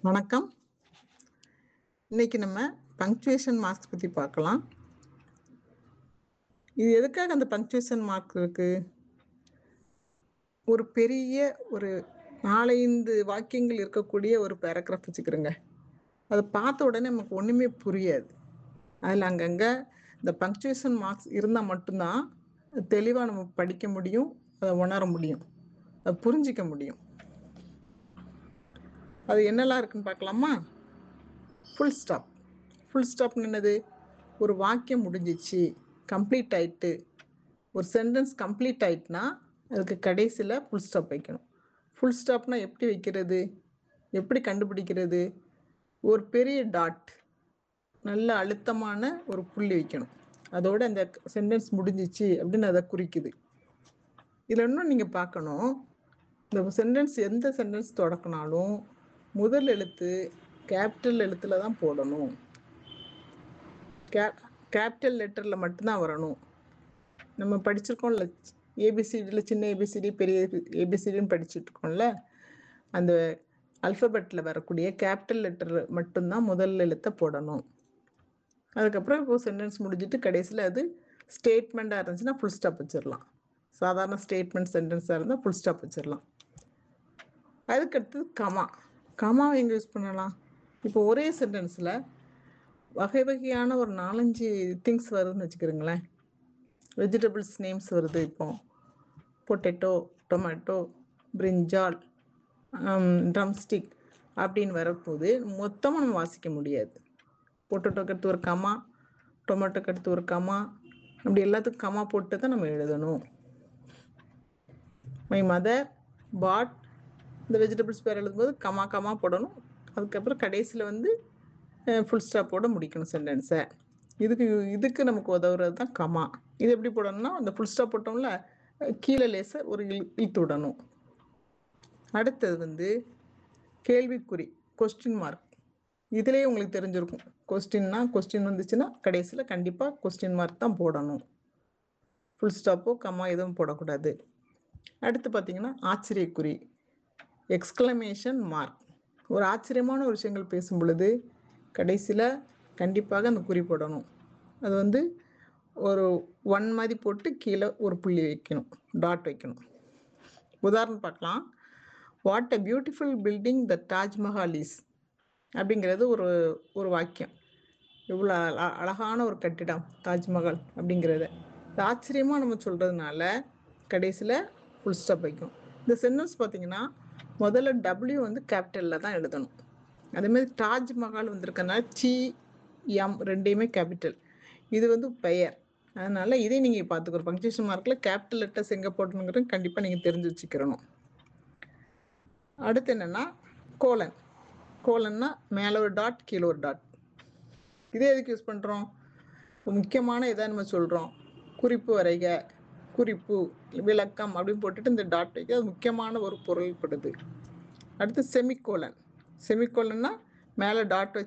வணக்கம் இன்னைக்கு நம்ம பங்க்சுவேஷன் மார்க்ஸ் பற்றி பார்க்கலாம் இது எதுக்காக அந்த பங்க்சுவேஷன் மார்க் இருக்கு ஒரு பெரிய ஒரு நாலைந்து வாக்கியங்கள் இருக்கக்கூடிய ஒரு பேராகிராஃப் வச்சுக்கிறோங்க அதை பார்த்த உடனே நமக்கு ஒன்றுமே புரியாது அதில் அங்கங்கே இந்த பங்க்சுவேஷன் மார்க்ஸ் இருந்தால் மட்டும்தான் தெளிவாக நம்ம படிக்க முடியும் அதை உணர முடியும் அதை புரிஞ்சிக்க முடியும் அது என்னெல்லாம் இருக்குன்னு பார்க்கலாமா ஃபுல் ஸ்டாப் ஃபுல் ஸ்டாப்னு என்னது ஒரு வாக்கியம் முடிஞ்சிச்சு கம்ப்ளீட் ஆயிட்டு ஒரு சென்டென்ஸ் கம்ப்ளீட் ஆயிட்டுனா அதுக்கு கடைசியில் ஃபுல் ஸ்டாப் வைக்கணும் ஃபுல் ஸ்டாப்னா எப்படி வைக்கிறது எப்படி கண்டுபிடிக்கிறது ஒரு பெரிய டாட் நல்ல அழுத்தமான ஒரு புள்ளி வைக்கணும் அதோட அந்த சென்டென்ஸ் முடிஞ்சிச்சு அப்படின்னு அதை குறிக்குது இதில் இன்னும் நீங்கள் பார்க்கணும் இந்த சென்டென்ஸ் எந்த சென்டென்ஸ் தொடக்கினாலும் முதல் எழுத்து கேபிட்டல் எழுத்துல தான் போடணும் கே கேபிட்டல் லெட்டரில் மட்டும்தான் வரணும் நம்ம படிச்சிருக்கோம்ல ஏபிசிடியில் சின்ன ஏபிசிடி பெரிய ஏபிசிடின்னு படிச்சுட்டு இருக்கோம்ல அந்த அல்ஃபபெட்டில் வரக்கூடிய கேபிட்டல் லெட்டர் மட்டும்தான் முதல் எழுத்தை போடணும் அதுக்கப்புறம் இப்போ சென்டென்ஸ் முடிஞ்சிட்டு கடைசியில் அது ஸ்டேட்மெண்ட்டாக இருந்துச்சுன்னா ஃபுல் ஸ்டாப் வச்சிடலாம் சாதாரண ஸ்டேட்மெண்ட் சென்டென்ஸாக இருந்தால் ஃபுல் ஸ்டாப் வச்சிடலாம் அதுக்கடுத்தது கமா கமாவை எங்கே யூஸ் பண்ணலாம் இப்போ ஒரே சென்டென்ஸில் வகை வகையான ஒரு நாலஞ்சு திங்ஸ் வருதுன்னு வச்சுக்கிறோங்களேன் வெஜிடபிள்ஸ் நேம்ஸ் வருது இப்போ பொட்டேட்டோ டொமேட்டோ பிரிஞ்சால் ட்ரம்ஸ்டிக் அப்படின்னு வரப்போது மொத்தமாக நம்ம வாசிக்க முடியாது பொட்டேட்டோக்கு அடுத்து ஒரு கமா டொமேட்டோக்கு அடுத்து ஒரு கமா அப்படி எல்லாத்துக்கும் கமா போட்டு தான் நம்ம எழுதணும் மை மதர் பாட் இந்த வெஜிடபிள்ஸ் பேர் எழுதும்போது கமா கமா போடணும் அதுக்கப்புறம் கடைசியில் வந்து ஃபுல் ஸ்டாப்போட முடிக்கணும் சென்டென்ஸை இதுக்கு இதுக்கு நமக்கு உதவுறது தான் கமா இது எப்படி போடணும்னா அந்த ஃபுல் ஸ்டாப் போட்டோம்ல கீழே லேச ஒரு இழு இழுத்து விடணும் அடுத்தது வந்து கேள்விக்குறி கொஸ்டின் மார்க் இதுலேயே உங்களுக்கு தெரிஞ்சிருக்கும் கொஸ்டின்னா கொஸ்டின் வந்துச்சுன்னா கடைசியில் கண்டிப்பாக கொஸ்டின் மார்க் தான் போடணும் ஃபுல் ஸ்டாப்போ கம்மா எதுவும் போடக்கூடாது அடுத்து பார்த்தீங்கன்னா ஆச்சரியக்குறி எக்ஸ்கிளமேஷன் மார்க் ஒரு ஆச்சரியமான ஒரு விஷயங்கள் பேசும் பொழுது கடைசியில் கண்டிப்பாக அந்த குறி போடணும் அது வந்து ஒரு ஒன் மாதிரி போட்டு கீழே ஒரு புள்ளி வைக்கணும் டாட் வைக்கணும் உதாரணம் பார்க்கலாம் what a beautiful building the Taj Mahal is அப்படிங்கிறது ஒரு ஒரு வாக்கியம் இவ்வளோ அழகான ஒரு கட்டிடம் தாஜ்மஹால் அப்படிங்கிறத ஆச்சரியமாக நம்ம சொல்கிறதுனால கடைசியில் ஃபுல் ஸ்டாப் வைக்கும் இந்த சென்டென்ஸ் பார்த்தீங்கன்னா முதல்ல டபிள்யூ வந்து கேபிட்டலில் தான் எழுதணும் அதேமாதிரி தாஜ்மஹால் வந்திருக்கனால சி எம் ரெண்டையுமே கேபிட்டல் இது வந்து பெயர் அதனால் இதே நீங்கள் பார்த்துக்கணும் பங்க்சுவேஷன் மார்க்கில் கேபிட்டல் லெட்டர்ஸ் எங்கே போடணுங்கிறது கண்டிப்பாக நீங்கள் தெரிஞ்சு வச்சுக்கிறணும் அடுத்து என்னென்னா கோலன் கோலன்னா மேலே ஒரு டாட் கீழே ஒரு டாட் இதே எதுக்கு யூஸ் பண்ணுறோம் முக்கியமான இதை நம்ம சொல்கிறோம் குறிப்பு வரைக குறிப்பு விளக்கம் அப்படின்னு போட்டுட்டு இந்த டாட் வைக்க அது முக்கியமான ஒரு பொருள்படுது அடுத்து செமிகோலன் செமிகோலன்னா மேலே டாட் வச்சு